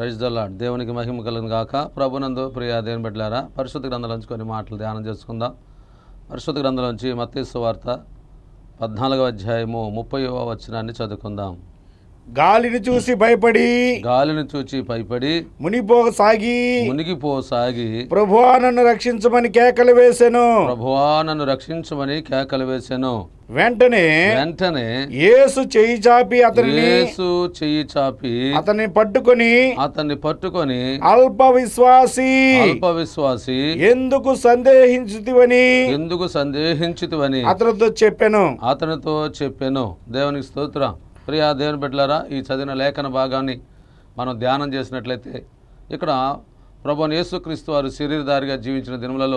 Praise దొల్లాడ్ దేవునికి మహిమ కలుగును గాక ప్రభునందు ప్రియ దేవుని బిడ్డలారా పరిశుద్ధ గ్రంథంలోంచి కొన్ని మాటలు ధ్యానం చేసుకుందాం పరిశుద్ధ గ్రంథంలోంచి మత్తీసు వార్త పద్నాలుగవ అధ్యాయము ముప్పైవ వచనాన్ని చదువుకుందాం గాలిని చూసి భయపడి గాలిని చూచి పైపడి మునిపోసాగి మునిగిపోసాగి ప్రభువా నన్ను రక్షించమని కేకలు వేసెను ప్రభువా నన్ను రక్షించమని కేకలు వేసెను వెంటనే వెంటనే యేసు చేయి చాపి అతనిని యేసు చెయ్యి చాపి అతన్ని పట్టుకొని అతన్ని పట్టుకొని అల్ప విశ్వాసి అల్ప విశ్వాసి ఎందుకు సందేహించుతివని ఎందుకు సందేహించితివని అతనితో చెప్పాను అతనితో చెప్పాను దేవునికి స్తోత్రం ప్రియా దేవుని బిడ్డలారా ఈ చదివిన లేఖన భాగాన్ని మనం ధ్యానం చేసినట్లయితే ఇక్కడ ప్రభు యేసుక్రీస్తు వారు శరీరధారిగా జీవించిన దినములలో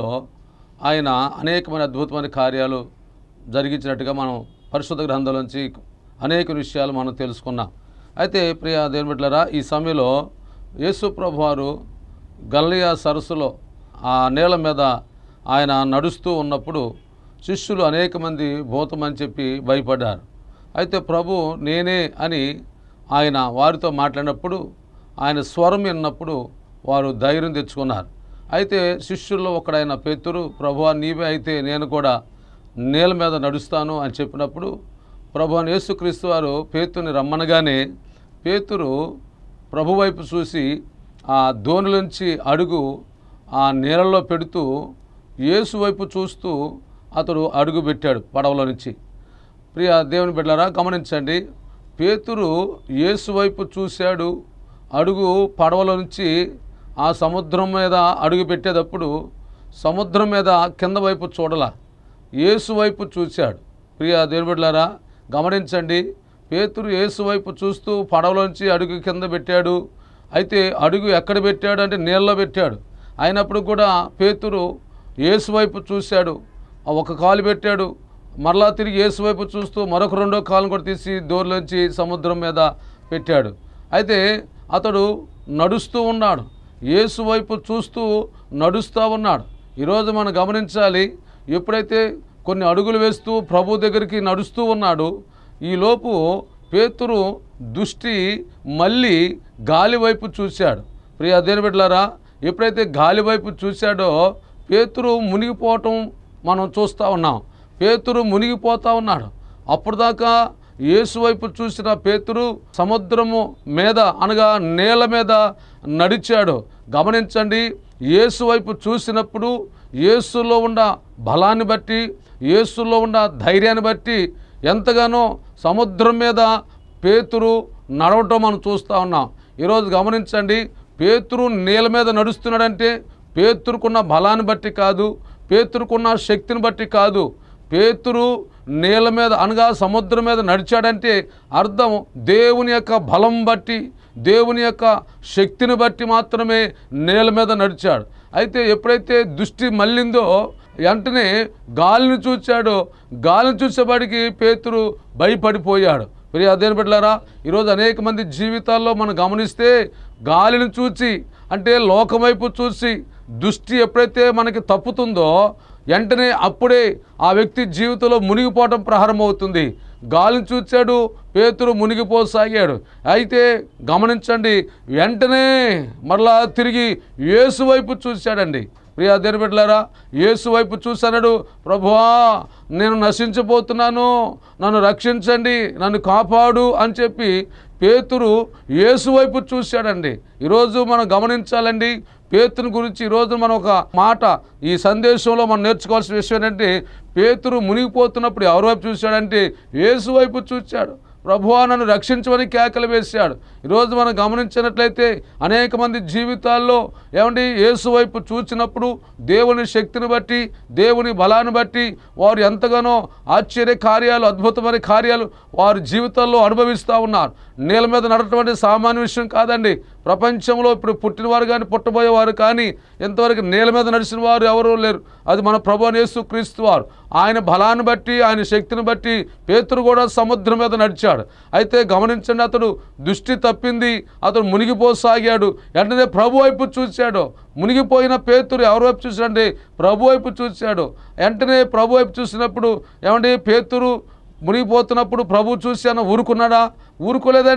ఆయన అనేకమైన అద్భుతమైన కార్యాలు జరిగించినట్టుగా మనం పరిశుద్ధ గ్రంథంలోంచి అనేక విషయాలు మనం తెలుసుకున్నాం అయితే ప్రియా దేవుని బిడ్డలారా ఈ సమయంలో యేసు ప్రభు వారు గల్లియా సరస్సులో ఆ నేల మీద ఆయన నడుస్తూ ఉన్నప్పుడు శిష్యులు అనేక మంది భూతమని చెప్పి భయపడ్డారు అయితే ప్రభు నేనే అని ఆయన వారితో మాట్లాడినప్పుడు ఆయన స్వరం విన్నప్పుడు వారు ధైర్యం తెచ్చుకున్నారు అయితే శిష్యుల్లో ఒకడైన పేతురు ప్రభు నీవే అయితే నేను కూడా నేల మీద నడుస్తాను అని చెప్పినప్పుడు ప్రభు అని యేసుక్రీస్తు వారు పేతుని రమ్మనగానే పేతురు ప్రభు వైపు చూసి ఆ ధోనిలోంచి అడుగు ఆ నీళ్ళలో పెడుతూ యేసు వైపు చూస్తూ అతడు అడుగు పెట్టాడు పడవలో నుంచి ప్రియ దేవుని బిడ్డలారా గమనించండి పేతురు యేసు వైపు చూశాడు అడుగు పడవలో నుంచి ఆ సముద్రం మీద అడుగు పెట్టేటప్పుడు సముద్రం మీద కింద వైపు చూడల యేసు వైపు చూశాడు ప్రియ దేవుని బిడ్డలారా గమనించండి పేతురు యేసు వైపు చూస్తూ పడవలోంచి అడుగు కింద పెట్టాడు అయితే అడుగు ఎక్కడ పెట్టాడు అంటే నీళ్ళలో పెట్టాడు అయినప్పుడు కూడా పేతురు యేసు వైపు చూశాడు ఆ ఒక కాలు పెట్టాడు మరలా తిరిగి యేసు వైపు చూస్తూ మరొక రెండో కాలును కూడా తీసి దూరంలోంచి సముద్రం మీద పెట్టాడు అయితే అతడు నడుస్తూ ఉన్నాడు యేసు వైపు చూస్తూ నడుస్తూ ఉన్నాడు ఈరోజు మనం గమనించాలి ఎప్పుడైతే కొన్ని అడుగులు వేస్తూ ప్రభు దగ్గరికి నడుస్తూ ఉన్నాడు ఈలోపు పేతురు దృష్టి మళ్ళీ గాలి వైపు చూశాడు ప్రియ దేని బిడ్డలారా ఎప్పుడైతే గాలి వైపు చూశాడో పేతురు మునిగిపోవటం మనం చూస్తూ ఉన్నాం పేతురు మునిగిపోతా ఉన్నాడు అప్పుడు దాకా యేసు వైపు చూసిన పేతురు సముద్రము మీద అనగా నేల మీద నడిచాడు గమనించండి యేసు వైపు చూసినప్పుడు యేసులో ఉన్న బలాన్ని బట్టి యేసులో ఉన్న ధైర్యాన్ని బట్టి ఎంతగానో సముద్రం మీద పేతురు నడవటం మనం చూస్తూ ఉన్నాం ఈరోజు గమనించండి పేతురు నీళ్ళ మీద నడుస్తున్నాడంటే పేతురుకున్న బలాన్ని బట్టి కాదు పేతురుకున్న శక్తిని బట్టి కాదు పేతురు నీళ్ళ మీద అనగా సముద్రం మీద నడిచాడంటే అర్థం దేవుని యొక్క బలం బట్టి దేవుని యొక్క శక్తిని బట్టి మాత్రమే నీళ్ళ మీద నడిచాడు అయితే ఎప్పుడైతే దృష్టి మళ్ళిందో వెంటనే గాలిని చూచాడో గాలిని చూసేవాడికి పేతురు భయపడిపోయాడు ప్రియ అదేని బిడ్డలారా ఈరోజు అనేక మంది జీవితాల్లో మనం గమనిస్తే గాలిని చూచి అంటే లోకం వైపు చూసి దృష్టి ఎప్పుడైతే మనకి తప్పుతుందో వెంటనే అప్పుడే ఆ వ్యక్తి జీవితంలో మునిగిపోవటం ప్రారంభమవుతుంది గాలిని చూచాడు పేతురు మునిగిపోసాగాడు అయితే గమనించండి వెంటనే మరలా తిరిగి యేసు వైపు చూశాడండి ప్రియా దేని బిడ్డలారా యేసు వైపు చూశాడు ప్రభువా నేను నశించబోతున్నాను నన్ను రక్షించండి నన్ను కాపాడు అని చెప్పి పేతురు యేసు వైపు చూశాడండి ఈరోజు మనం గమనించాలండి పేతుని గురించి ఈరోజు మనం ఒక మాట ఈ సందేశంలో మనం నేర్చుకోవాల్సిన విషయం ఏంటంటే పేతురు మునిగిపోతున్నప్పుడు ఎవరి వైపు చూశాడంటే యేసు వైపు చూశాడు ప్రభువా నన్ను రక్షించమని కేకలు వేశాడు ఈరోజు మనం గమనించినట్లయితే అనేక మంది జీవితాల్లో ఏమండి యేసు వైపు చూచినప్పుడు దేవుని శక్తిని బట్టి దేవుని బలాన్ని బట్టి వారు ఎంతగానో ఆశ్చర్య కార్యాలు అద్భుతమైన కార్యాలు వారి జీవితాల్లో అనుభవిస్తూ ఉన్నారు నీళ్ళ మీద నడటం అంటే సామాన్య విషయం కాదండి ప్రపంచంలో ఇప్పుడు పుట్టినవారు కానీ పుట్టబోయేవారు కానీ ఇంతవరకు నీళ్ళ మీద నడిచిన వారు ఎవరూ లేరు అది మన ప్రభు యేసు క్రీస్తు వారు ఆయన బలాన్ని బట్టి ఆయన శక్తిని బట్టి పేతురు కూడా సముద్రం మీద నడిచాడు అయితే గమనించండి అతడు దృష్టి తప్పింది అతడు మునిగిపోసాగాడు వెంటనే ప్రభు వైపు చూశాడు మునిగిపోయిన పేతురు ఎవరి వైపు చూశాడంటే ప్రభు వైపు చూశాడు వెంటనే ప్రభు వైపు చూసినప్పుడు ఏమండి పేతురు మునిగిపోతున్నప్పుడు ప్రభు చూశాను ఊరుకున్నాడా ఊరుకోలేదండి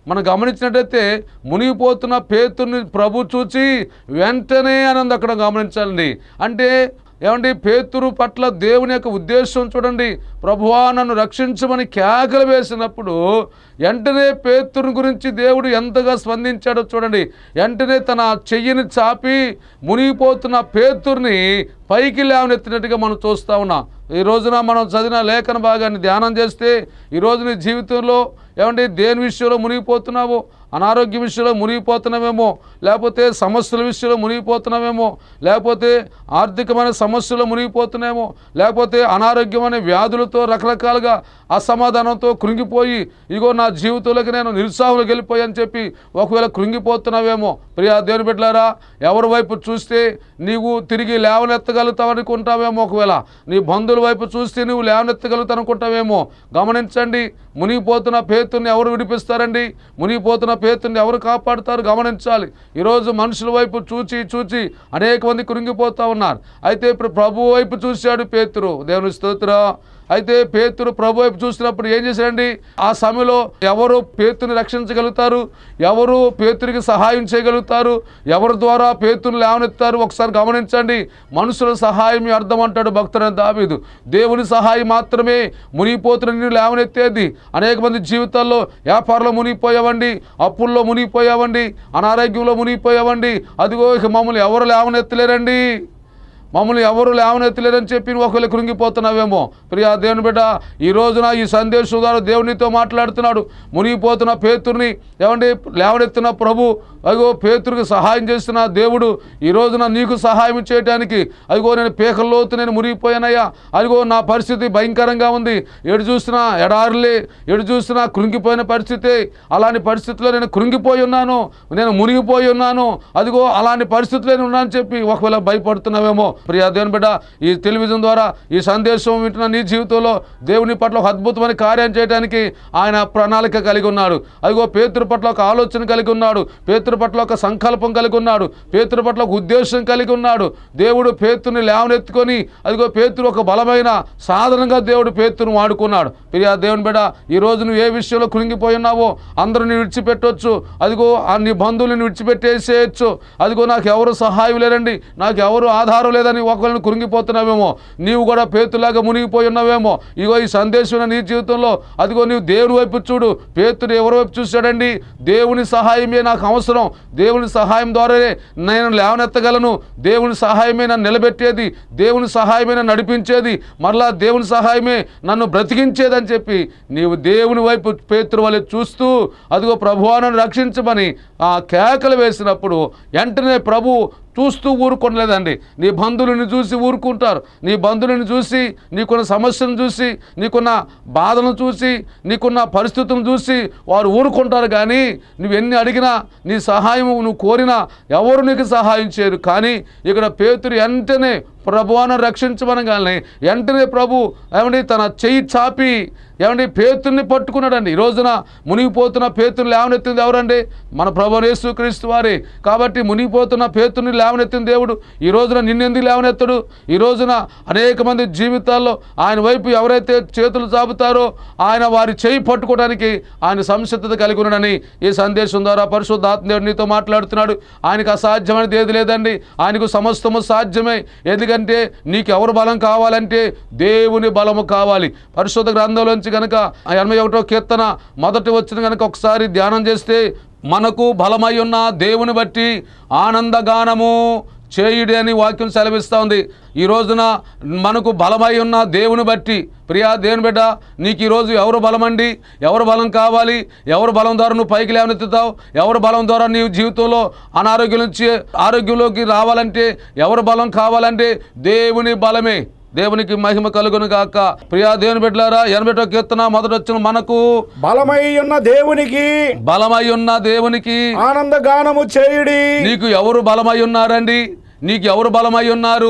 మనం గమనించినట్టయితే మునిగిపోతున్న పేతుర్ని ప్రభు చూచి వెంటనే అని అక్కడ గమనించాలండి అంటే ఏమండి పేతురు పట్ల దేవుని యొక్క ఉద్దేశం చూడండి ప్రభువా నన్ను రక్షించమని కేకలు వేసినప్పుడు వెంటనే పేతురు గురించి దేవుడు ఎంతగా స్పందించాడో చూడండి వెంటనే తన చెయ్యిని చాపి మునిగిపోతున్న పేతుర్ని పైకి లేవనెత్తినట్టుగా మనం చూస్తూ ఉన్నాం ఈ రోజున మనం చదివిన లేఖన భాగాన్ని ధ్యానం చేస్తే ఈ రోజు నీ జీవితంలో ఏమంటే దేని విషయంలో మునిగిపోతున్నావో అనారోగ్య విషయంలో మునిగిపోతున్నామేమో లేకపోతే సమస్యల విషయంలో మునిగిపోతున్నామేమో లేకపోతే ఆర్థికమైన సమస్యలు మునిగిపోతున్నామేమో లేకపోతే అనారోగ్యమైన వ్యాధులతో రకరకాలుగా అసమాధానంతో కృంగిపోయి ఇగో నా జీవితంలోకి నేను నిరుత్సాహంలోకి వెళ్ళిపోయి అని చెప్పి ఒకవేళ కృంగిపోతున్నావేమో ప్రియా దేవుని బిడ్డలారా ఎవరి వైపు చూస్తే నీవు తిరిగి లేవనెత్తగలుగుతావు అనుకుంటావేమో ఒకవేళ నీ బంధువుల వైపు చూస్తే నువ్వు లేవనెత్తగలుగుతావు అనుకుంటావేమో గమనించండి మునిగిపోతున్న పేతుని ఎవరు విడిపిస్తారండి మునిగిపోతున్న పేతుని ఎవరు కాపాడుతారు గమనించాలి ఈరోజు మనుషుల వైపు చూచి చూచి అనేక మంది కృంగిపోతూ ఉన్నారు అయితే ఇప్పుడు ప్రభు వైపు చూశాడు పేతురు దేవుని స్తోత్రం అయితే పేతురు ప్రభు వైపు చూసినప్పుడు ఏం చేశాడండి ఆ సమయంలో ఎవరు పేతుని రక్షించగలుగుతారు ఎవరు పేతురికి సహాయం చేయగలుగుతారు ఎవరి ద్వారా పేతుని లేవనెత్తారు ఒకసారి గమనించండి మనుషుల సహాయం అర్థం అంటాడు భక్తుడైన దావీదు దేవుని సహాయం మాత్రమే మునిగిపోతున్న నిన్ను లేవనెత్తేది అనేక మంది జీవితాల్లో వ్యాపారంలో మునిగిపోయావండి అప్పుల్లో మునిగిపోయావండి అనారోగ్యంలో మునిగిపోయావండి అదిగో ఇక మమ్మల్ని ఎవరు లేవనెత్తలేరండి మమ్మల్ని ఎవరు లేవనెత్తలేరని చెప్పి నువ్వు ఒకవేళ కృంగిపోతున్నావేమో ప్రియా దేవుని బిడ్డ ఈ రోజున ఈ సందేశం ద్వారా దేవునితో మాట్లాడుతున్నాడు మునిగిపోతున్న పేతుర్ని ఏమండి లేవనెత్తిన ప్రభు అదిగో పేతురికి సహాయం చేస్తున్న దేవుడు ఈ రోజున నీకు సహాయం చేయడానికి అదిగో నేను పేకల్లోతు నేను మునిగిపోయానయ్యా అదిగో నా పరిస్థితి భయంకరంగా ఉంది ఎడు చూసినా ఎడారులే ఎడు చూసినా కృంగిపోయిన పరిస్థితి అలాంటి పరిస్థితిలో నేను కృంగిపోయి ఉన్నాను నేను మునిగిపోయి ఉన్నాను అదిగో అలాంటి పరిస్థితిలో నేను ఉన్నానని చెప్పి ఒకవేళ భయపడుతున్నావేమో ప్రియా దేవుని బిడ్డ ఈ టెలివిజన్ ద్వారా ఈ సందేశం వింటున్న నీ జీవితంలో దేవుని పట్ల ఒక అద్భుతమైన కార్యం చేయడానికి ఆయన ప్రణాళిక కలిగి ఉన్నాడు అదిగో పేతురు పట్ల ఒక ఆలోచన కలిగి ఉన్నాడు పేతురు పట్ల ఒక సంకల్పం కలిగి ఉన్నాడు పేతురు పట్ల ఒక ఉద్దేశం కలిగి ఉన్నాడు దేవుడు పేతుని లేవనెత్తుకొని అదిగో పేతురు ఒక బలమైన సాధనంగా దేవుడు పేతును వాడుకున్నాడు ప్రియా దేవుని బిడ్డ ఈ రోజు నువ్వు ఏ విషయంలో కృంగిపోయి ఉన్నావో అందరూ నీ విడిచిపెట్టొచ్చు అదిగో ఆ నీ బంధువులను విడిచిపెట్టేసేయచ్చు అదిగో నాకు ఎవరు సహాయం లేరండి నాకు ఎవరు ఆధారం లేదని ఒకరిని కృంగిపోతున్నావేమో నీవు కూడా పేతులాగా మునిగిపోయి ఉన్నావేమో ఇగో ఈ సందేశం నీ జీవితంలో అదిగో నీవు దేవుని వైపు చూడు పేతుడు ఎవరి వైపు చూశాడండి దేవుని సహాయమే నాకు అవసరం దేవుని సహాయం ద్వారానే నేను లేవనెత్తగలను దేవుని సహాయమే నన్ను నిలబెట్టేది దేవుని సహాయమే నన్ను నడిపించేది మరలా దేవుని సహాయమే నన్ను బ్రతికించేదని చెప్పి నీవు దేవుని వైపు పేతురు వలె చూస్తూ అదిగో ప్రభువానను రక్షించమని ఆ కేకలు వేసినప్పుడు వెంటనే ప్రభు చూస్తూ ఊరుకోలేదండి నీ బంధువులను చూసి ఊరుకుంటారు నీ బంధువులను చూసి నీకున్న సమస్యను చూసి నీకున్న బాధను చూసి నీకున్న పరిస్థితులను చూసి వారు ఊరుకుంటారు కానీ నువ్వు ఎన్ని అడిగినా నీ సహాయం నువ్వు కోరినా ఎవరు నీకు సహాయం చేయరు కానీ ఇక్కడ పేతురు వెంటనే ప్రభువాను రక్షించమనగానే వెంటనే ప్రభు ఏమండి తన చెయ్యి చాపి ఏమండి పేతుర్ని పట్టుకున్నాడండి ఈ రోజున మునిగిపోతున్న పేతుని లేవనెత్తింది ఎవరండి మన ప్రభు యేసుక్రీస్తు వారే కాబట్టి మునిగిపోతున్న పేతుని లేవనెత్తిన దేవుడు ఈ రోజున నిన్నెందుకు లేవనెత్తడు ఈ రోజున అనేక మంది జీవితాల్లో ఆయన వైపు ఎవరైతే చేతులు చాపుతారో ఆయన వారి చేయి పట్టుకోవడానికి ఆయన సంసిద్ధత కలిగి ఉన్నాడని ఈ సందేశం ద్వారా పరిశుద్ధాత్మ దేవుడు నీతో మాట్లాడుతున్నాడు ఆయనకు అసాధ్యమైనది ఏది లేదండి ఆయనకు సమస్తము సాధ్యమే ఎందుకంటే నీకు ఎవరు బలం కావాలంటే దేవుని బలము కావాలి పరిశుద్ధ గ్రంథంలోంచి కనుక ఎనభై ఒకటో కీర్తన మొదటి వచ్చిన కనుక ఒకసారి ధ్యానం చేస్తే మనకు బలమై ఉన్న దేవుని బట్టి ఆనందగానము చేయుడి అని వాక్యం సెలవిస్తూ ఉంది ఈ రోజున మనకు బలమై ఉన్న దేవుని బట్టి ప్రియా దేవుని బిడ్డ నీకు ఈరోజు ఎవరు బలమండి ఎవరు బలం కావాలి ఎవరు బలం ద్వారా నువ్వు పైకి లేవనెత్తుతావు ఎవరు బలం ద్వారా నీ జీవితంలో అనారోగ్యం నుంచి ఆరోగ్యంలోకి రావాలంటే ఎవరు బలం కావాలంటే దేవుని బలమే దేవునికి మహిమ కలుగును గాక ప్రియా దేవుని బిడ్డలారా ఎనభై కీర్తన మొదటి వచ్చిన మనకు బలమై ఉన్న దేవునికి బలమై ఉన్న దేవునికి ఆనందగానము చేయుడి నీకు ఎవరు బలమై ఉన్నారండి నీకు ఎవరు బలమై ఉన్నారు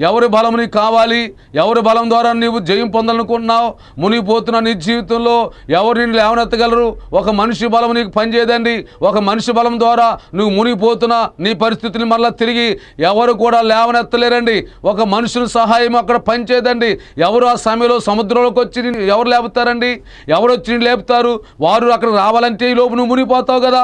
ఎవరి బలం నీకు కావాలి ఎవరి బలం ద్వారా నీవు జయం పొందాలనుకుంటున్నావు మునిగిపోతున్న నీ జీవితంలో ఎవరు నిన్ను లేవనెత్తగలరు ఒక మనిషి బలం నీకు పనిచేయదండి ఒక మనిషి బలం ద్వారా నువ్వు మునిగిపోతున్న నీ పరిస్థితిని మరలా తిరిగి ఎవరు కూడా లేవనెత్తలేరండి ఒక మనుషుల సహాయం అక్కడ పనిచేయదండి ఎవరు ఆ సమయంలో సముద్రంలోకి వచ్చి నిన్ను ఎవరు లేపుతారండి ఎవరు వచ్చి నిన్ను లేపుతారు వారు అక్కడ రావాలంటే ఈ లోపు నువ్వు మునిగిపోతావు కదా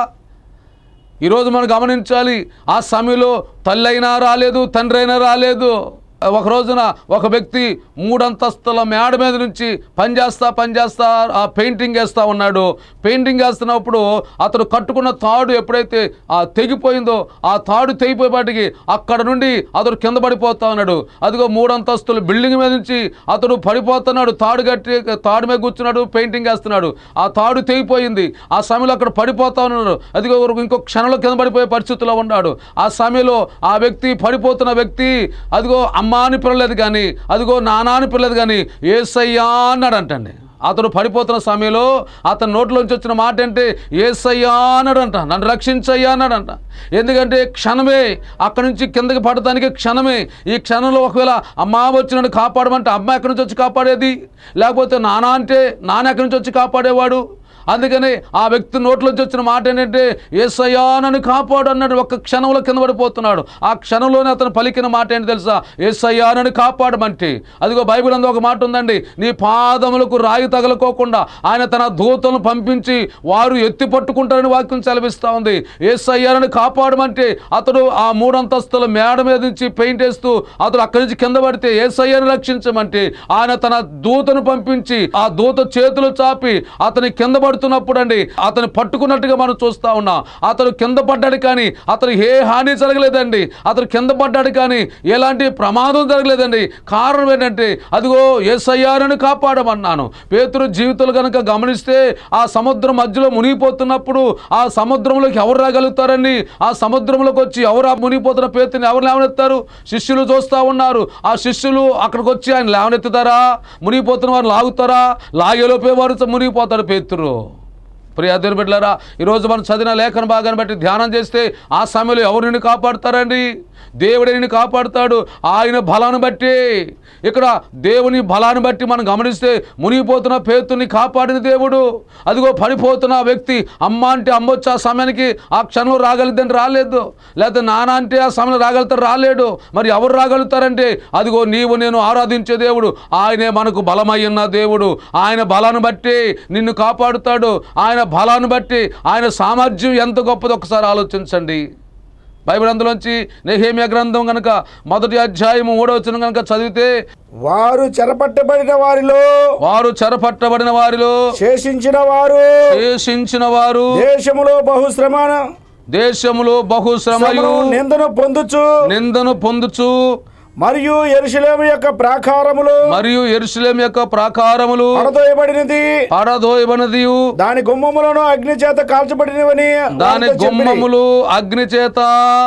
ఈరోజు మనం గమనించాలి ఆ సమయంలో తల్లి అయినా రాలేదు తండ్రి అయినా రాలేదు ఒక రోజున ఒక వ్యక్తి మూడంతస్తుల మేడ మీద నుంచి పనిచేస్తా పనిచేస్తా ఆ పెయింటింగ్ వేస్తూ ఉన్నాడు పెయింటింగ్ వేస్తున్నప్పుడు అతడు కట్టుకున్న తాడు ఎప్పుడైతే ఆ తెగిపోయిందో ఆ తాడు తెగిపోయేపాటికి అక్కడ నుండి అతడు కింద పడిపోతా ఉన్నాడు అదిగో మూడంతస్తుల బిల్డింగ్ మీద నుంచి అతడు పడిపోతున్నాడు తాడు కట్టి తాడు మీద కూర్చున్నాడు పెయింటింగ్ వేస్తున్నాడు ఆ తాడు తెగిపోయింది ఆ సమయంలో అక్కడ పడిపోతా ఉన్నాడు అదిగో ఇంకో క్షణంలో కింద పడిపోయే పరిస్థితిలో ఉన్నాడు ఆ సమయంలో ఆ వ్యక్తి పడిపోతున్న వ్యక్తి అదిగో అమ్మ అని పిల్లలేదు కానీ అదిగో నాన్న అని పిల్లలేదు కానీ ఏసయ్యా అన్నాడు అంటండి అతడు పడిపోతున్న సమయంలో అతని నోట్లోంచి వచ్చిన మాట అంటే ఏసయ్యా అన్నాడంట నన్ను రక్షించయ్యా అన్నాడంట ఎందుకంటే క్షణమే అక్కడి నుంచి కిందకి పడటానికి క్షణమే ఈ క్షణంలో ఒకవేళ అమ్మ వచ్చి నన్ను కాపాడమంటే అమ్మ ఎక్కడి నుంచి వచ్చి కాపాడేది లేకపోతే నాన్న అంటే నాన్న ఎక్కడి నుంచి వచ్చి కాపాడేవాడు అందుకని ఆ వ్యక్తి నోట్లోంచి వచ్చిన మాట ఏంటంటే ఏసయ్యా నన్ను కాపాడు అన్నాడు ఒక్క క్షణంలో కింద పడిపోతున్నాడు ఆ క్షణంలోనే అతను పలికిన మాట ఏంటి తెలుసా ఏసయ్యా నన్ను కాపాడమంటే అదిగో బైబిల్ అందు ఒక మాట ఉందండి నీ పాదములకు రాయి తగలకోకుండా ఆయన తన దూతలను పంపించి వారు ఎత్తి పట్టుకుంటారని వాక్యం సెలవిస్తూ ఉంది ఏసయ్యానని కాపాడమంటే అతడు ఆ మూడంతస్తుల మేడ మీద నుంచి పెయింట్ వేస్తూ అతడు అక్కడి నుంచి కింద పడితే ఏసయ్యను రక్షించమంటే ఆయన తన దూతను పంపించి ఆ దూత చేతులు చాపి అతని కింద పడుతున్నప్పుడు అండి అతను పట్టుకున్నట్టుగా మనం చూస్తా ఉన్నాం అతను కింద పడ్డాడు కానీ అతను ఏ హాని జరగలేదండి అతను కింద పడ్డాడు కానీ ఎలాంటి ప్రమాదం జరగలేదండి కారణం ఏంటంటే అదిగో ఏసయ్యారని కాపాడమన్నాను పేతురు జీవితాలు కనుక గమనిస్తే ఆ సముద్రం మధ్యలో మునిగిపోతున్నప్పుడు ఆ సముద్రంలోకి ఎవరు రాగలుగుతారండి ఆ సముద్రంలోకి వచ్చి ఎవరు ఆ మునిగిపోతున్న పేతుని ఎవరు లేవనెత్తారు శిష్యులు చూస్తూ ఉన్నారు ఆ శిష్యులు అక్కడికి వచ్చి ఆయన లేవనెత్తుతారా మునిగిపోతున్న వారు లాగుతారా లాగేలోపే వారు మునిగిపోతాడు పేతురు ప్రియ దేవుని బిడ్డలారా ఈరోజు మనం చదివిన లేఖన భాగాన్ని బట్టి ధ్యానం చేస్తే ఆ సమయంలో ఎవరు నిన్ను కాపాడుతారండి దేవుడే నిన్ను కాపాడుతాడు ఆయన బలాన్ని బట్టి ఇక్కడ దేవుని బలాన్ని బట్టి మనం గమనిస్తే మునిగిపోతున్న పేతుని కాపాడిన దేవుడు అదిగో పడిపోతున్న ఆ వ్యక్తి అమ్మ అంటే అమ్మ వచ్చి ఆ సమయానికి ఆ క్షణంలో రాగలిద్దని రాలేదు లేకపోతే నాన్న అంటే ఆ సమయంలో రాగలుగుతారు రాలేడు మరి ఎవరు రాగలుగుతారంటే అదిగో నీవు నేను ఆరాధించే దేవుడు ఆయనే మనకు బలమై ఉన్న దేవుడు ఆయన బలాన్ని బట్టి నిన్ను కాపాడుతాడు ఆయన బలాన్ని బట్టి ఆయన సామర్థ్యం ఎంత గొప్పదో ఒకసారి ఆలోచించండి బైబిల్ అందులోంచి నెహేమియా గ్రంథం కనుక మొదటి అధ్యాయము మూడో వచ్చిన కనుక చదివితే వారు చెరపట్టబడిన వారిలో వారు చెరపట్టబడిన వారిలో శేషించిన వారు శేషించిన వారు దేశములో బహుశ్రమ దేశములో బహుశ్రమయు శ్రమను నిందను పొందుచు నిందను పొందుచు మరియు ఎరుషలేము యొక్క ప్రాకారములు మరియు ఎరుసలేం యొక్క ప్రాకారములు పడదోయబడినది పడదోయబనదియు దాని గుమ్మములను అగ్ని చేత కాల్చబడినవని దాని వారితో చెప్పిరి. గుమ్మములు అగ్ని చేత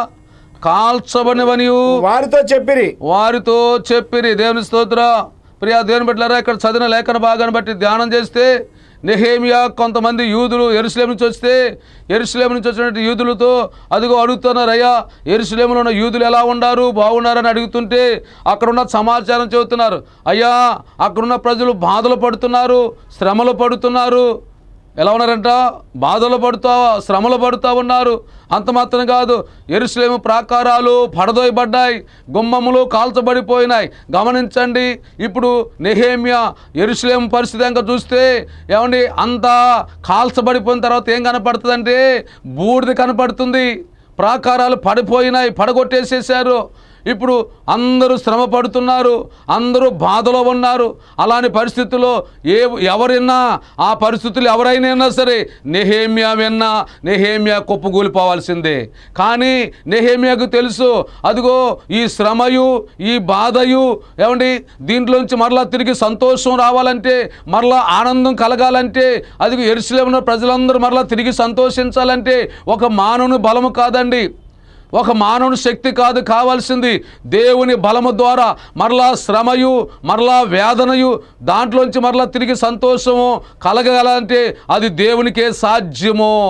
కాల్చబడినవనియు వారితో చెప్పిరి వారితో చెప్పిరి దేవుని స్తోత్ర ప్రియా దేవుని బిడ్డలారా ఇక్కడ చదివిన లేఖన భాగాన్ని బట్టి ధ్యానం చేస్తే నెహేమియా కొంతమంది యూదులు ఎరుసలేం నుంచి వస్తే ఎరుసలేం నుంచి వచ్చినటువంటి యూదులతో అదిగో అడుగుతున్నారు అయ్యా ఎరుసలేములో ఉన్న యూదులు ఎలా ఉన్నారు బాగున్నారని అడుగుతుంటే అక్కడున్న సమాచారం చెబుతున్నారు అయ్యా అక్కడున్న ప్రజలు బాధలు పడుతున్నారు శ్రమలు పడుతున్నారు ఎలా ఉన్నారంట బాధలు పడుతా శ్రమలు పడుతూ ఉన్నారు అంత మాత్రం కాదు ఎరుసలేము ప్రాకారాలు పడదోయబడ్డాయి గుమ్మములు కాల్చబడిపోయినాయి గమనించండి ఇప్పుడు నెహేమియా ఎరుసలేము పరిస్థితి ఇంకా చూస్తే ఏమండి అంతా కాల్చబడిపోయిన తర్వాత ఏం కనపడుతుందంటే బూడిద కనపడుతుంది ప్రాకారాలు పడిపోయినాయి పడగొట్టేసేసారు ఇప్పుడు అందరూ శ్రమ పడుతున్నారు అందరూ బాధలో ఉన్నారు అలాంటి పరిస్థితుల్లో ఏ ఎవరిన్నా ఆ పరిస్థితులు ఎవరైనా సరే నెహేమియా విన్నా నెహేమియా కుప్పగూలిపోవాల్సిందే కానీ నెహేమియాకు తెలుసు అదిగో ఈ శ్రమయు ఈ బాధయు ఏమండి దీంట్లోంచి మరలా తిరిగి సంతోషం రావాలంటే మరలా ఆనందం కలగాలంటే అది ఎరుసలేమున్న ప్రజలందరూ మరలా తిరిగి సంతోషించాలంటే ఒక మానవుని బలము కాదండి ఒక మానవుని శక్తి కాదు కావాల్సింది దేవుని బలము ద్వారా మరలా శ్రమయు మరలా వేదనయు దాంట్లోంచి మరలా తిరిగి సంతోషము కలగగలంటే అది దేవునికే సాధ్యము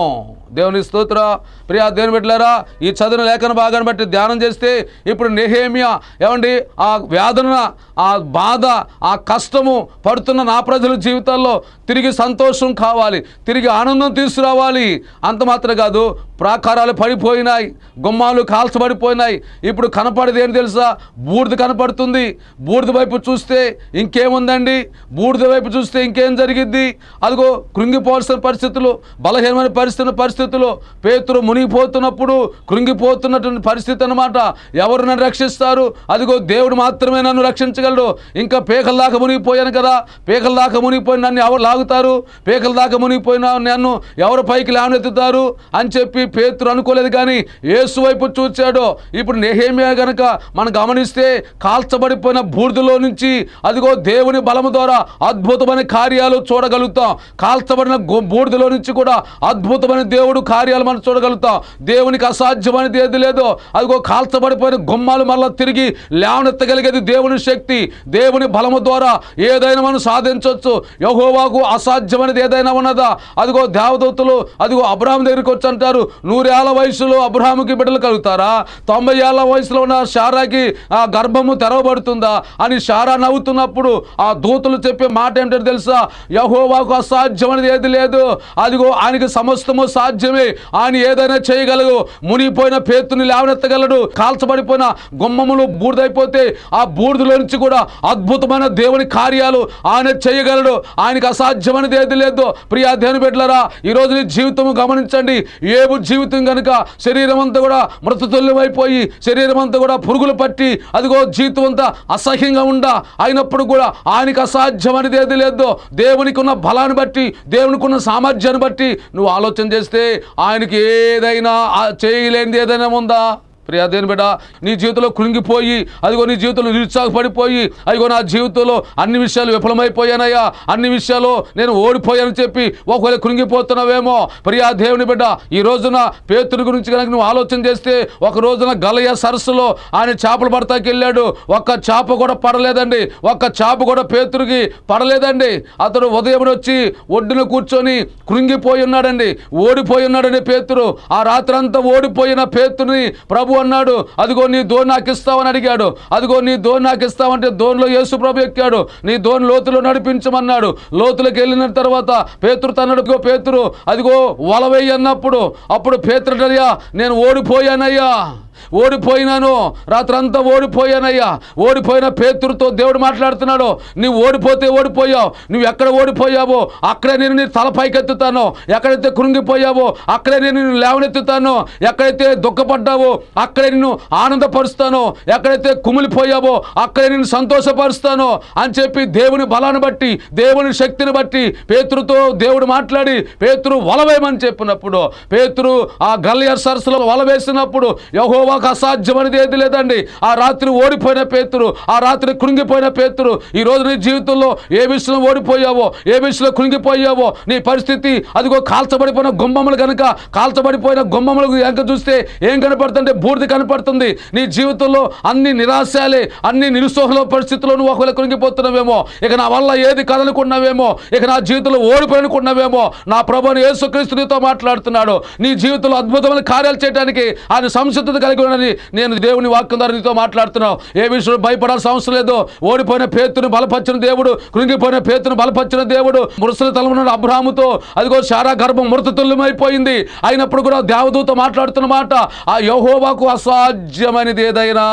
దేవుని స్తోత్ర ప్రియా దేవుని బిడ్డలారా ఈ చదువు లేఖన భాగాన్ని బట్టి ధ్యానం చేస్తే ఇప్పుడు నెహేమియా ఏమండి ఆ వేదన ఆ బాధ ఆ కష్టము పడుతున్న నా ప్రజల జీవితాల్లో తిరిగి సంతోషం కావాలి తిరిగి ఆనందం తీసుకురావాలి అంత మాత్రం కాదు ప్రాకారాలు పడిపోయినాయి గుమ్మాలు కాల్చబడిపోయినాయి ఇప్పుడు కనపడేది ఏంటి తెలుసా బూడిద కనపడుతుంది బూడిద వైపు చూస్తే ఇంకేముందండి బూడిద వైపు చూస్తే ఇంకేం జరిగిద్ది అదిగో కృంగిపోవాల్సిన పరిస్థితులు బలహీనమైన పరిస్థితుల పరిస్థితులు పేతురు మునిగిపోతున్నప్పుడు కృంగిపోతున్నటువంటి పరిస్థితి అన్నమాట ఎవరు నన్ను రక్షిస్తారు అదిగో దేవుడు మాత్రమే నన్ను రక్షించగలడు ఇంకా పేకల దాకా మునిగిపోయాను కదా పేకల దాకా మునిగిపోయి నన్ను ఎవరు లాగుతారు పేకల దాకా మునిగిపోయిన నన్ను ఎవరు పైకి లేవనెత్తుతారు అని చెప్పి పేతురు అనుకోలేదు కానీ యేసు వైపు చూచాడు ఇప్పుడు నెహేమియా గనక మనం గమనిస్తే కాల్చబడిపోయిన బూడిదలో నుంచి అదిగో దేవుని బలము ద్వారా అద్భుతమైన కార్యాలు చూడగలుగుతాం కాల్చబడిన గో- బూడిదలో నుంచి కూడా అద్భుతమైన దేవుడు కార్యాలు మనం చూడగలుగుతాం దేవునికి అసాధ్యమైనది ఏది లేదు అదిగో కాల్చబడిపోయిన గుమ్మాలు మరలా తిరిగి లేవనెత్తగలిగేది దేవుని శక్తి దేవుని బలము ద్వారా ఏదైనా మనం సాధించవచ్చు యహోవాకు అసాధ్యమైనది ఏదైనా ఉన్నదా అదిగో దేవదూతలు అదిగో అబ్రాహం దగ్గరికి వచ్చి అంటారు నూరేళ్ల వయసులో అబ్రాహాముకి బిడ్డలు కలుగుతారా తొంభై ఏళ్ల వయసులో ఉన్న షారాకి ఆ గర్భము తెరవబడుతుందా అని షారా నవ్వుతున్నప్పుడు ఆ దూతలు చెప్పే మాట ఏంటో తెలుసా యహోవాకు అసాధ్యమైనది ఏది లేదు అదిగో ఆయనకి సమస్తము సాధ్యమే ఆయన ఏదైనా చేయగలడు మునిగిపోయిన పేతుని లేవనెత్తగలడు కాల్చబడిపోయిన గుమ్మములు బూడిదైపోతే ఆ బూడిదలో నుంచి కూడా అద్భుతమైన దేవుని కార్యాలు ఆయన చేయగలడు ఆయనకి అసాధ్యమైనది ఏది లేదు ప్రియా దేవుని బిడ్డలారా ఈ రోజు నీ జీవితం గమనించండి ఏబు జీవితం కనుక శరీరం అంతా కూడా మృతతుల్యమైపోయి శరీరం అంతా కూడా పురుగులు పట్టి అదిగో జీవితం అంతా అసహ్యంగా ఉండా అయినప్పుడు కూడా ఆయనకి అసాధ్యమైనది ఏది లేదు దేవునికి ఉన్న బలాన్ని బట్టి దేవునికి ఉన్న సామర్థ్యాన్ని బట్టి నువ్వు ఆలోచన చేస్తే ఆయనకి ఏదైనా ఆ చేయలేనిది ఏదైనా ఉందా ప్రియా దేని బిడ్డ నీ జీవితంలో కృంగిపోయి అదిగో నీ జీవితంలో నిరుత్సాహపడిపోయి అదిగో నా జీవితంలో అన్ని విషయాలు విఫలమైపోయానయ్యా అన్ని విషయాలు నేను ఓడిపోయానని చెప్పి ఒకవేళ కృంగిపోతున్నావేమో ప్రియా దేవుని బిడ్డ ఈ రోజున పేతుని గురించి కనుక నువ్వు ఆలోచన చేస్తే ఒక రోజున గలయ సరస్సులో ఆయన చేపలు పడతాకి వెళ్ళాడు ఒక్క చేప కూడా పడలేదండి ఒక్క చేప కూడా పేతురికి పడలేదండి అతడు ఉదయం వచ్చి ఒడ్డున కూర్చొని కృంగిపోయి ఉన్నాడండి ఓడిపోయి ఉన్నాడండి పేతురు ఆ రాత్రి అంతా ఓడిపోయిన పేతుని ప్రభు అన్నాడు అదిగో నీ దోణి నాకు ఇస్తావని అడిగాడు అదిగో నీ దోణి నాకు ఇస్తావంటే దోనిలో యేసు ప్రభు ఎక్కాడు నీ దోణి లోతులో నడిపించమన్నాడు లోతులకు వెళ్ళిన తర్వాత పేతురు తన్నడు "ఇదిగో పేతురు అదిగో వలవేయి అన్నప్పుడు అప్పుడు పేతుడయ్యా నేను ఓడిపోయానయ్యా ఓడిపోయినాను రాత్రంతా ఓడిపోయానయ్యా ఓడిపోయిన పేతురుతో దేవుడు మాట్లాడుతున్నాడు నువ్వు ఓడిపోతే ఓడిపోయావు నువ్వు ఎక్కడ ఓడిపోయావో అక్కడే నేను నీ తల పైకెత్తుతాను ఎక్కడైతే కృంగిపోయావో అక్కడే నేను నిన్ను లేవనెత్తుతాను ఎక్కడైతే దుఃఖపడ్డావో అక్కడే నిన్ను ఆనందపరుస్తాను ఎక్కడైతే కుమిలిపోయావో అక్కడే నిన్ను సంతోషపరుస్తాను అని చెప్పి దేవుని బలాన్ని బట్టి దేవుని శక్తిని బట్టి పేతురుతో దేవుడు మాట్లాడి పేతురు వలవేయమని చెప్పినప్పుడు పేతురు ఆ గల్లియర్ సరస్సులో వల వేసినప్పుడు యహోవాకు అసాధ్యమైనది ఏది లేదండి ఆ రాత్రి ఓడిపోయిన పేతురు ఆ రాత్రి కృంగిపోయిన పేతురు ఈ రోజు నీ జీవితంలో ఏ విషయంలో ఓడిపోయావో ఏ విషయంలో కృంగిపోయావో నీ పరిస్థితి అదిగో కాల్చబడిపోయిన గుమ్మములు కనుక కాల్చబడిపోయిన గుమ్మములకు ఎంక చూస్తే ఏం కనపడుతుంటే బూడిద కనపడుతుంది నీ జీవితంలో అన్ని నిరాశాలే అన్ని నిరుత్సాహల పరిస్థితుల్లో నువ్వు ఒకవేళ కృంగిపోతున్నావేమో ఇక నా వల్ల ఏది కదనుకున్నావేమో ఇక నా జీవితంలో ఓడిపోయినుకున్నావేమో నా ప్రభుని యేసుక్రీస్తు నీతో మాట్లాడుతున్నాడు నీ జీవితంలో అద్భుతమైన కార్యాలు చేయడానికి ఆయన సంసిద్ధత కలిగి ఉన్నది నేను దేవుని వాక్యం ద్వారా నీతో మాట్లాడుతున్నావు ఏ విషయంలో భయపడాల్సిన అవసరం లేదు ఓడిపోయిన పేతుని బలపరిచిన దేవుడు కృంగిపోయిన పేతుని బలపరిచిన దేవుడు మురుసలి తలమున అబ్రాహముతో అదిగో శారా గర్భం మృతతుల్యమైపోయింది అయినప్పుడు కూడా దేవదూత మాట్లాడుతున్న మాట ఆ యహోవాకు అసాధ్యమైనది ఏదైనా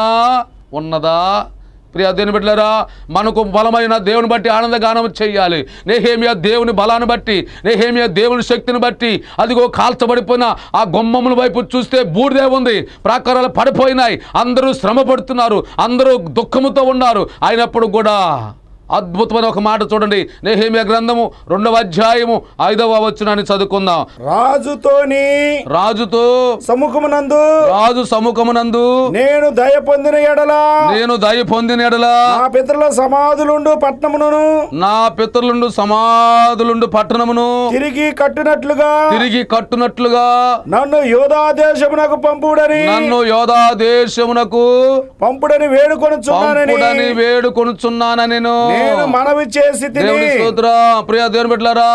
ఉన్నదా ప్రియా దేవుని బిడ్డలారా మనకు బలమైన దేవుని బట్టి ఆనందగానం చేయాలి నేహేమియా దేవుని బలాన్ని బట్టి నేహేమియా దేవుని శక్తిని బట్టి అదిగో కాల్చబడిపోయిన ఆ గుమ్మముల వైపు చూస్తే బూడిదే ఉంది ప్రాకారాలు పడిపోయినాయి అందరూ శ్రమ పడుతున్నారు అందరూ దుఃఖముతో ఉన్నారు అయినప్పుడు కూడా అద్భుతమైన ఒక మాట చూడండి నేహేమియా గ్రంథము రెండవ అధ్యాయము ఐదవ వచనాన్ని చదువుకుందాం రాజుతోని రాజుతో సముఖమునందు రాజు సముఖమునందు నేను దయ పొందిన ఎడల నేను దయ పొందిన ఎడలా నా పితరుల సమాధులుండు పట్నమును నా పితరులుండు సమాధులుండు పట్టణమును తిరిగి కట్టినట్లుగా తిరిగి కట్టునట్లుగా నన్ను యోధా దేశమునకు పంపుడని నన్ను యోధా దేశమునకు పంపుడని వేడుకొనుచున్నానని పంపుడని వేడుకొనుచున్నాన నేను నేను మనవి చేసి తిని దేవుని స్తోత్ర ప్రియ దేవుని బిడ్డలారా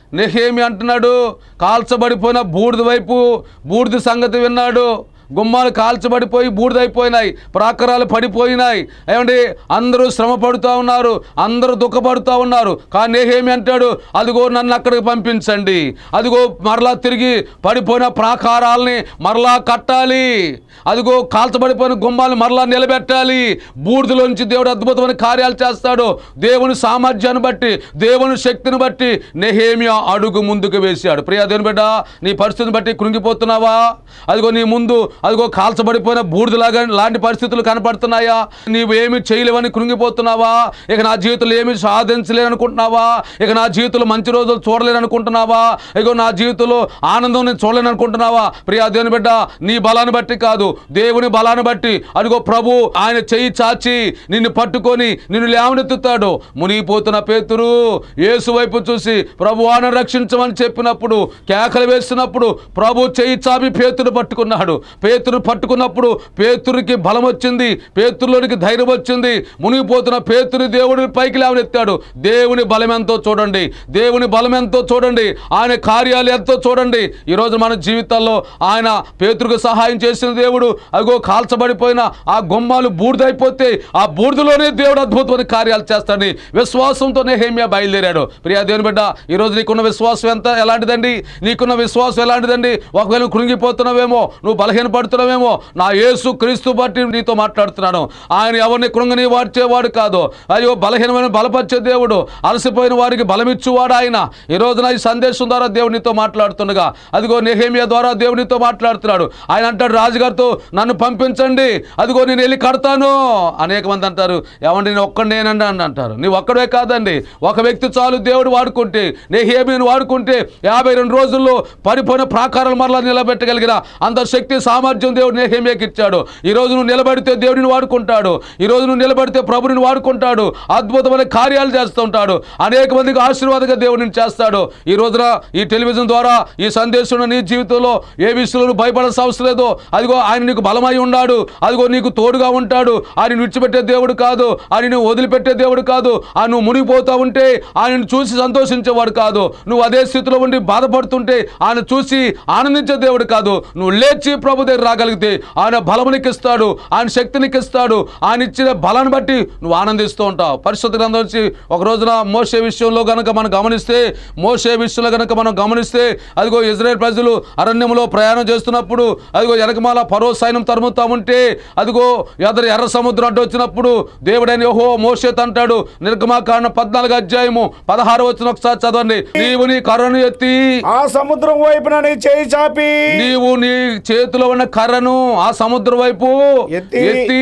నెహేమి అంటున్నాడు కాల్చబడిపోయిన బూడిద వైపు బూడిద సంగతి విన్నాడు గుమ్మాలు కాల్చబడిపోయి బూడిదైపోయినాయి ప్రాకారాలు పడిపోయినాయి ఏమండి అందరూ శ్రమ పడుతూ ఉన్నారు అందరూ దుఃఖపడుతూ ఉన్నారు కానీ నేహేమి అంటాడు అదిగో నన్ను అక్కడికి పంపించండి అదిగో మరలా తిరిగి పడిపోయిన ప్రాకారాలని మరలా కట్టాలి అదిగో కాల్చబడిపోయిన గుమ్మాలు మరలా నిలబెట్టాలి బూడిదలోంచి దేవుడు అద్భుతమైన కార్యాలు చేస్తాడు దేవుని సామర్థ్యాన్ని బట్టి దేవుని శక్తిని బట్టి నెహేమియా అడుగు ముందుకు వేశాడు ప్రియా దేవుని బిడ్డ నీ పరిస్థితిని బట్టి కృంగిపోతున్నావా అదిగో నీ ముందు అదిగో కాల్చబడిపోయిన బూడిదలాగా లాంటి పరిస్థితులు కనపడుతున్నాయా నీవు ఏమి చేయలేవని కృంగిపోతున్నావా ఇక నా జీవితంలో ఏమి సాధించలేననుకుంటున్నావా ఇక నా జీవితంలో మంచి రోజులు చూడలేననుకుంటున్నావా ఇక నా జీవితంలో ఆనందం నేను చూడలేననుకుంటున్నావా ప్రియా దేవుని బిడ్డ నీ బలాన్ని బట్టి కాదు దేవుని బలాన్ని బట్టి అదిగో ప్రభు ఆయన చెయ్యి చాచి నిన్ను పట్టుకొని నిన్ను లేవనెత్తుతాడు మునిగిపోతున్న పేతురు యేసు వైపు చూసి ప్రభు ఆయన రక్షించమని చెప్పినప్పుడు కేకలు వేస్తున్నప్పుడు ప్రభు చెయ్యి చాపి పేతురు పట్టుకున్నాడు పేతురు పట్టుకున్నప్పుడు పేతురికి బలం వచ్చింది పేతురులోనికి ధైర్యం వచ్చింది మునిగిపోతున్న పేతురు దేవుడి పైకి లేవనెత్తాడు దేవుని బలం ఎంతో చూడండి దేవుని బలం ఎంతో చూడండి ఆయన కార్యాలు ఎంతో చూడండి ఈరోజు మన జీవితాల్లో ఆయన పేతురుకు సహాయం చేసిన దేవుడు అగో కాల్చబడిపోయిన ఆ గుమ్మాలు బూడిదైపోతే ఆ బూడిదలోనే దేవుడు అద్భుతమైన కార్యాలు చేస్తాడని విశ్వాసంతోనే హేమియా బయలుదేరాడు ప్రియా దేవుని బిడ్డ ఈరోజు నీకున్న విశ్వాసం ఎంత ఎలాంటిదండి నీకున్న విశ్వాసం ఎలాంటిదండి ఒకవేళ నువ్వు కృంగిపోతున్నావేమో నువ్వు బలహీనపడుతున్నావేమో నా యేసు క్రీస్తు బట్టి నీతో మాట్లాడుతున్నాను ఆయన ఎవరిని కృంగని వాడ్చేవాడు కాదు అయ్యో బలహీనమైన బలపరిచే దేవుడు అలసిపోయిన వారికి బలమిచ్చువాడు ఆయన ఈ రోజున ఈ సందేశం ద్వారా దేవునితో మాట్లాడుతుండగా అదిగో నెహేమియా ద్వారా దేవునితో మాట్లాడుతున్నాడు ఆయన అంటాడు రాజుగారితో నన్ను పంపించండి అదిగో నేను వెళ్ళి కడతాను అనేక మంది అంటారు ఏమండి నేను ఒక్కడేనండి అని అంటారు నీ ఒక్కడే కాదండి ఒక వ్యక్తి చాలు దేవుడు వాడుకుంటే నెహేమియను వాడుకుంటే యాభై రెండు రోజుల్లో పడిపోయిన ప్రాకారాలు మరలా నిలబెట్టగలిగిన అంత శక్తి సామర్థ్యం దేవుడు నెహేమియాకి ఇచ్చాడు ఈ రోజు నువ్వు నిలబడితే దేవుడిని వాడుకుంటాడు ఈ రోజు నువ్వు నిలబడితే ప్రభుని వాడుకుంటాడు అద్భుతమైన కార్యాలు చేస్తూ ఉంటాడు అనేక మందికి ఆశీర్వాదంగా దేవుడిని చేస్తాడు ఈ రోజున ఈ టెలివిజన్ ద్వారా ఈ సందేశం నీ జీవితంలో ఏ విషయంలో భయపడాల్సిన అవసరం లేదు అదిగో ఆయన నీకు బలమై ఉన్నాడు అదిగో నీకు తోడుగా ఉంటాడు ఆయన విడిచిపెట్టే దేవుడు కాదు ఆయన నువ్వు వదిలిపెట్టే దేవుడు కాదు ఆ నువ్వు మునిగిపోతా ఉంటే ఆయనను చూసి సంతోషించేవాడు కాదు నువ్వు అదే స్థితిలో ఉండి బాధపడుతుంటే ఆయన చూసి ఆనందించే దేవుడు కాదు నువ్వు లేచి ప్రభు దగ్గర రాగలిగితే ఆయన బలమునికిస్తాడు ఆయన శక్తినికిస్తాడు ఆయన ఇచ్చిన బలాన్ని బట్టి నువ్వు ఆనందిస్తూ ఉంటావు పరిశుద్ధ గ్రంథం నుంచి ఒక రోజున మోసే విషయంలో గనక మనం గమనిస్తే మోసే విషయంలో గనక మనం గమనిస్తే అదిగో ఇజ్రాయెల్ ప్రజలు అరణ్యంలో ప్రయాణం చేస్తున్నప్పుడు అదిగో వెనకమాల పరో సైన్యం తరుముతా ఉంటే అదిగో ఎదరు ఎర్ర సముద్రం అడ్డు వచ్చినప్పుడు దేవుడైన యెహోవా మోషేత్ అంటాడు నిర్గమాకాండ పద్నాలుగు అధ్యాయము పదహారు వచ్చిన ఒకసారి చదవండి నీవు నీ కర్రను ఎత్తి ఆ సముద్రం వైపున నీ చేయి చాపి నీవు నీ చేతిలో ఉన్న కర్రను ఆ సముద్రం వైపు ఎత్తి- ఎత్తి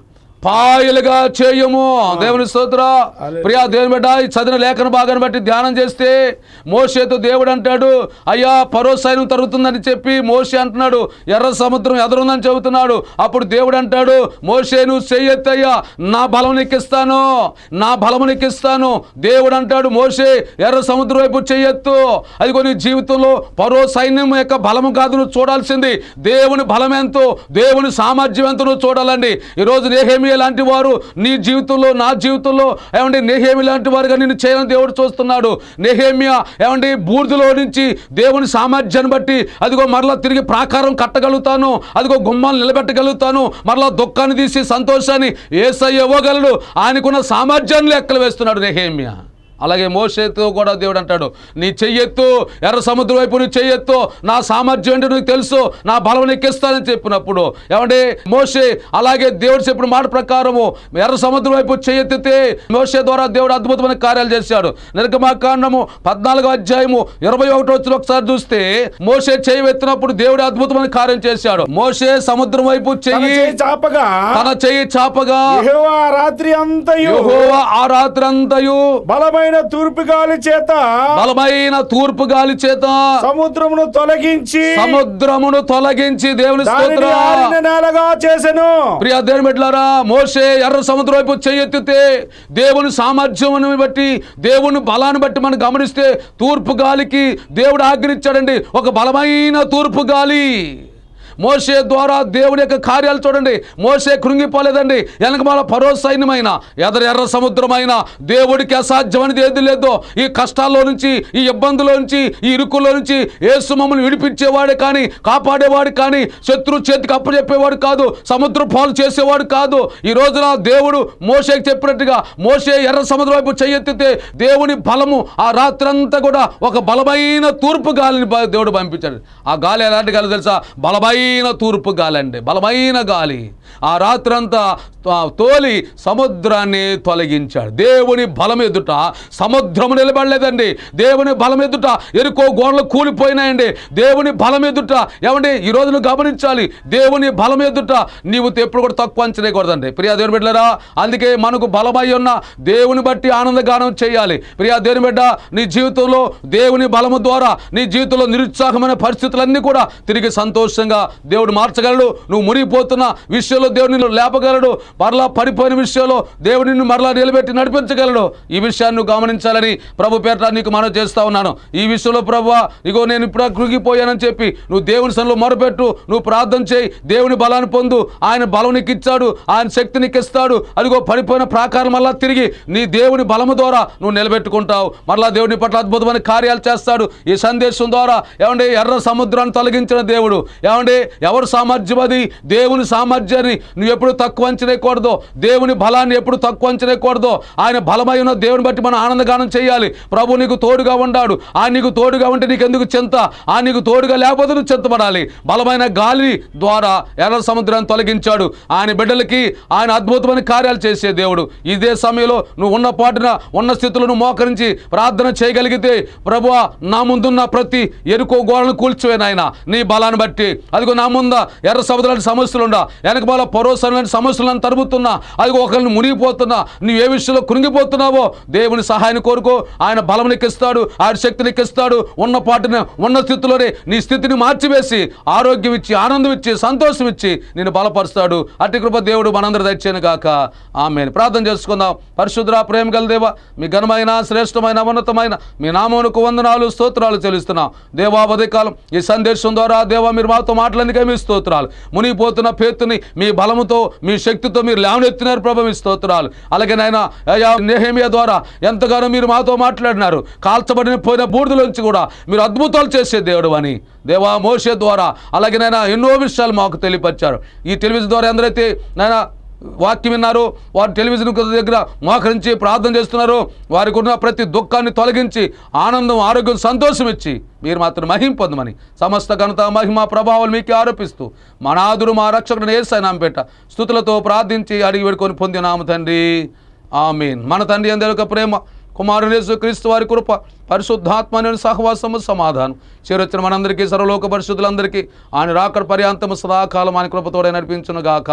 పాయలుగా చేయము దేవుని స్తోత్ర హల్లెలూయా. ప్రియా దేవుని బిడ్డ ఈ చదివిన లేఖన భాగాన్ని బట్టి ధ్యానం చేస్తే మోషేతో దేవుడు అంటాడు అయ్యా పరో సైన్యం తరుగుతుందని చెప్పి మోషే అంటున్నాడు ఎర్ర సముద్రం ఎదురుందని చెబుతున్నాడు అప్పుడు దేవుడు అంటాడు మోషే నువ్వు చెయ్యొద్దయ్యా నా బలం నీకిస్తాను నా బలము నీకిస్తాను దేవుడు అంటాడు మోషే ఎర్ర సముద్రం వైపు చెయ్యొత్తు అది కొన్ని జీవితంలో పరో సైన్యం యొక్క బలము కాదు నువ్వు చూడాల్సింది దేవుని బలం ఎంతో దేవుని సామర్థ్యం ఎంతో నువ్వు చూడాలండి ఈరోజు నేహేమి లాంటి వారు నీ జీవితంలో నా జీవితంలో ఏమంటే నేహేమి లాంటి వారుగా నిన్ను చేయని దేవుడు చూస్తున్నాడు నెహేమియా ఏమంటే బూర్దులో నుంచి దేవుని సామర్థ్యాన్ని బట్టి అదిగో మరలా తిరిగి ప్రాకారం కట్టగలుగుతాను అదిగో గుమ్మాలు నిలబెట్టగలుగుతాను మరలా దుఃఖాన్ని తీసి సంతోషాన్ని ఏసయ్య ఇవ్వగలడు ఆయనకున్న సామర్థ్యాన్ని లెక్కలు వేస్తున్నాడు నెహేమియా అలాగే మోసేతో కూడా దేవుడు అంటాడు నీ చెయ్యెత్తు ఎర్ర సముద్రం వైపు నీ చెయ్యెత్తు నా సామర్థ్యం ఏంటో నీకు తెలుసు నా బలం ఎక్కిస్తానని చెప్పినప్పుడు ఏమంటే మోసే అలాగే దేవుడు చెప్పిన మాట ప్రకారము ఎర్ర సముద్రం వైపు చెయ్యెత్తితే మోసే ద్వారా దేవుడు అద్భుతమైన కార్యాలు చేశాడు నిర్గమాకాండము పద్నాలుగో అధ్యాయము ఇరవై ఒకటి వచ్చిన ఒకసారి చూస్తే మోసే చెయ్యి ఎత్తినప్పుడు దేవుడు అద్భుతమైన కార్యం చేశాడు మోసే సముద్రం వైపు తన చెయ్యి చేయి చాపగా తన చెయ్యి చాపగా యెహోవా రాత్రి అంతయు యెహోవా ఆ రాత్రంతయు బలమైన తూర్పు గాలి చేత బలమైన తూర్పు గాలి చేత సముద్రమును తొలగించి సముద్రమును తొలగించి దేవుని దానిని స్తోత్ర ఆరిన నేలగా చేసెను ప్రియ దేవుని బిడ్డలారా మోసే ఎర్ర సముద్రం వైపు చేయెత్తితే దేవుని సామర్థ్యమును బట్టి దేవుని బలాన్ని బట్టి మనం గమనిస్తే తూర్పు గాలికి దేవుడు ఆజ్ఞించాడండి ఒక బలమైన తూర్పు గాలి మోసే ద్వారా దేవుని యొక్క కార్యాలు చూడండి మోసే కృంగిపోలేదండి వెనకమాల పరో సైన్యమైన ఎదర ఎర్ర సముద్రమైన దేవుడికి అసాధ్యమనేది ఏది లేదో ఈ కష్టాల్లో నుంచి ఈ ఇబ్బందుల నుంచి ఈ ఇరుకుల్లో నుంచి ఏసు మమ్మల్ని విడిపించేవాడే కానీ కాపాడేవాడు కానీ శత్రు చేతికి అప్పచెప్పేవాడు కాదు సముద్ర పాలు చేసేవాడు కాదు ఈ రోజున దేవుడు మోసేకి చెప్పినట్టుగా మోసే ఎర్ర సముద్రం వైపు చెయ్యెత్తితే దేవుని బలము ఆ రాత్రంతా కూడా ఒక బలమైన తూర్పు గాలిని బ- దేవుడు పంపించాడు ఆ గాలి ఎలాంటి గాలి తెలుసా బలమైన తూర్పు గాలి అండి బలమైన గాలి ఆ రాత్రంతా తో- తోలి సముద్రాన్ని తొలగించాడు దేవుని బలం ఎదుట సముద్రము నిలబడలేదండి దేవుని బలం ఎదుట ఎరుకో గోడలు కూలిపోయినాయండి దేవుని బలం ఎదుట ఏమండి ఈ రోజు నువ్వు గమనించాలి దేవుని బలం ఎదుట నీవు ఎప్పుడు కూడా తక్కువ అంచనేయకూడదండి ప్రియా దేవుని బిడ్డలారా అందుకే మనకు బలమై ఉన్న దేవుని బట్టి ఆనందగానం చేయాలి ప్రియా దేవుని బిడ్డ నీ జీవితంలో దేవుని బలము ద్వారా నీ జీవితంలో నిరుత్సాహమైన పరిస్థితులన్నీ కూడా తిరిగి సంతోషంగా దేవుడు మార్చగలడు నువ్వు మునిగిపోతున్న విషయంలో దేవుడు నిన్ను లేపగలడు మరలా పడిపోయిన విషయంలో దేవుడు నిన్ను మరలా నిలబెట్టి నడిపించగలడు ఈ విషయాన్ని నువ్వు గమనించాలని ప్రభు పేట నీకు మనం చేస్తా ఉన్నాను ఈ విషయంలో ప్రభు ఇగో నేను ఇప్పుడు కృగిపోయానని చెప్పి నువ్వు దేవుని సన్నిలో మొరపెట్టు నువ్వు ప్రార్థన చేయి దేవుని బలాన్ని పొందు ఆయన బలం నీకు ఇచ్చాడు ఆయన శక్తి నీకు ఇస్తాడు అదిగో పడిపోయిన ప్రాకారం మళ్ళా తిరిగి నీ దేవుని బలము ద్వారా నువ్వు నిలబెట్టుకుంటావు మరలా దేవుని పట్ల అద్భుతమైన కార్యాలు చేస్తాడు ఈ సందేశం ద్వారా ఏమండి ఎర్ర సముద్రాన్ని తొలగించిన దేవుడు ఏమండి ఎవరు సామర్థ్యం అది దేవుని సామర్థ్యాన్ని నువ్వు ఎప్పుడు తక్కువ అంచనేయకూడదు దేవుని బలాన్ని ఎప్పుడు తక్కువ అంచనేయకూడదు ఆయన బలమై ఉన్న దేవుని బట్టి మనం ఆనందగానం చేయాలి ప్రభు నీకు తోడుగా ఉన్నాడు ఆయన నీకు తోడుగా ఉంటే నీకు ఎందుకు చింత ఆయన నీకు తోడుగా లేకపోతే నువ్వు చింతపడాలి బలమైన గాలి ద్వారా ఎర్ర సముద్రాన్ని తొలగించాడు ఆయన బిడ్డలకి ఆయన అద్భుతమైన కార్యాలు చేసే దేవుడు ఇదే సమయంలో నువ్వు ఉన్న పాటున ఉన్న స్థితిలో నువ్వు మోకరించి ప్రార్థన చేయగలిగితే ప్రభు నా ముందున్న ప్రతి ఎరుకో గోడను కూల్చివే నాయన నీ బలాన్ని బట్టి అదిగో నా ముంద ఎర్ర సముద్రానికి సమస్యలు ఉండా వెనక బాల పరోసరమైన సమస్యలను తరుముతున్నా అదిగో ఒకరిని మునిగిపోతున్నా నువ్వు ఏ విషయంలో కృంగిపోతున్నావో దేవుని సహాయాన్ని కోరుకో ఆయన బలం ఇస్తాడు ఆయన శక్తిని ఇస్తాడు ఉన్న పాటున ఉన్న స్థితిలోనే నీ స్థితిని మార్చివేసి ఆరోగ్యం ఇచ్చి ఆనందం ఇచ్చి సంతోషం ఇచ్చి నేను బలపరుస్తాడు అట్టి కృప దేవుడు మనందరూ దచ్చాను గాక ఆమె ప్రార్థన చేసుకుందాం పరిశుద్ర ప్రేమ గల దేవ మీ ఘనమైన శ్రేష్టమైన ఉన్నతమైన మీ నామమునకు వందనాలు స్తోత్రాలు చెల్లిస్తున్నాం దేవా ఉదయకాలం ఈ సందేశం ద్వారా దేవా మీరు మాతో మాటలందుకే మీ స్తోత్రాలు మునిగిపోతున్న పేతుని మీ బలముతో మీ శక్తితో మీరు లేవనెత్తినారు ప్రభు మీ స్తోత్రాలు అలాగే నాయన అయ్యా నెహేమియా ద్వారా ఎంతగానో మీరు మాతో మాట్లాడినారు కాల్చబడిన పోయిన బూడిదలోంచి కూడా మీరు అద్భుతాలు చేసే దేవుడు అని దేవా మోసే ద్వారా అలాగే నాయన ఎన్నో విషయాలు మాకు తెలియపరిచారు ఈ టెలివిజన్ ద్వారా ఎందరైతే నాయన వాక్యం విన్నారు వారు టెలివిజన్ దగ్గర మోకరించి ప్రార్థన చేస్తున్నారు వారికి ఉన్న ప్రతి దుఃఖాన్ని తొలగించి ఆనందం ఆరోగ్యం సంతోషం ఇచ్చి మీరు మాత్రం మహిం పొందమని సమస్త ఘనత మహిమ ప్రభావాలు మీకు ఆరోపిస్తూ మా నాదుడు మా రక్షకుడు ఏసైనాంపేట స్థుతులతో ప్రార్థించి అడిగి వేడుకొని పొందినాము తండ్రి ఆమీన్ మన తండ్రి అందరి ప్రేమ కుమారునేసు క్రీస్తు వారి కృప పరిశుద్ధాత్మ సహవాసము సమాధానం చేరొచ్చిన మనందరికీ సర్వలోక పరిశుద్ధులందరికీ ఆయన రాకడ పర్యాంతము సదాకాలం ఆయన కృపతోడే నడిపించును గాక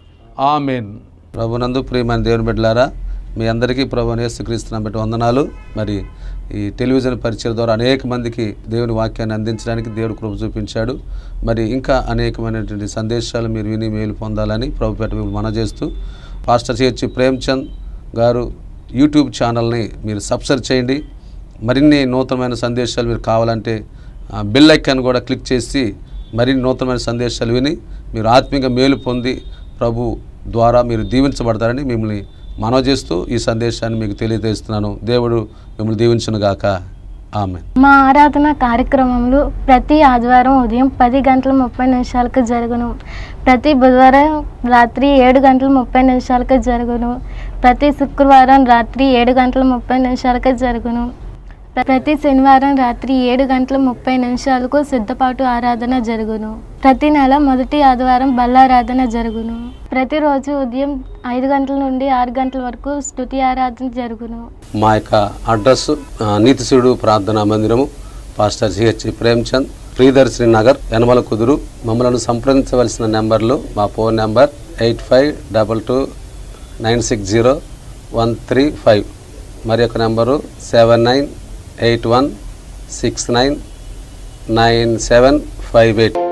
ఆమెన్ ప్రభునందు ప్రియమైన దేవుని బిడ్డలారా మీ అందరికీ ప్రభు యేసుక్రీస్తున్న బట్టి వందనాలు మరి ఈ టెలివిజన్ పరిచయం ద్వారా అనేక మందికి దేవుని వాక్యాన్ని అందించడానికి దేవుడు కృప చూపించాడు మరి ఇంకా అనేకమైనటువంటి సందేశాలు మీరు విని మేలు పొందాలని ప్రభు పేట మిమ్మల్ని మన చేస్తూ పాస్టర్ చేర్చి ప్రేమ్చంద్ గారు యూట్యూబ్ ఛానల్ని మీరు సబ్స్క్రైబ్ చేయండి మరిన్ని నూతనమైన సందేశాలు మీరు కావాలంటే ఆ, బెల్ ఐకాన్ కూడా క్లిక్ చేసి మరిన్ని నూతనమైన సందేశాలు విని మీరు ఆత్మీయంగా మేలు పొంది ప్రభు ద్వారా మీరు దీవించబడతారని మిమ్మల్ని మనవి చేస్తూ ఈ సందేశాన్ని మీకు తెలియజేస్తున్నాను దేవుడు మిమ్మల్ని దీవించునుగాక ఆమె మా ఆరాధన కార్యక్రమంలో ప్రతి ఆదివారం ఉదయం పది గంటల ముప్పై నిమిషాలకు జరుగును ప్రతి బుధవారం రాత్రి ఏడు గంటల ముప్పై నిమిషాలకు జరుగును ప్రతి శుక్రవారం రాత్రి ఏడు గంటల ముప్పై నిమిషాలకు జరుగును ప్ర- ప్రతి శనివారం రాత్రి ఏడు గంటల ముప్పై నిమిషాలకు సిద్ధపాటు ఆరాధన జరుగును ప్రతి నెల మొదటి ఆదివారం బల్లారాధన జరుగును ప్రతిరోజు ఉదయం ఐదు గంటల నుండి ఆరు గంటల వరకు స్తుతి ఆరాధన జరుగును మా యొక్క అడ్రస్ ఆ, నీతిశివుడు ప్రార్థనా మందిరము pastor CH Premchand Priyadarshini Nagar Yanamalakuduru మమ్మల్ని సంప్రదించవలసిన నెంబర్లు మా phone number eight five double two nine six zero one three five మరి యొక్క number seven nine eight one six nine nine seven five eight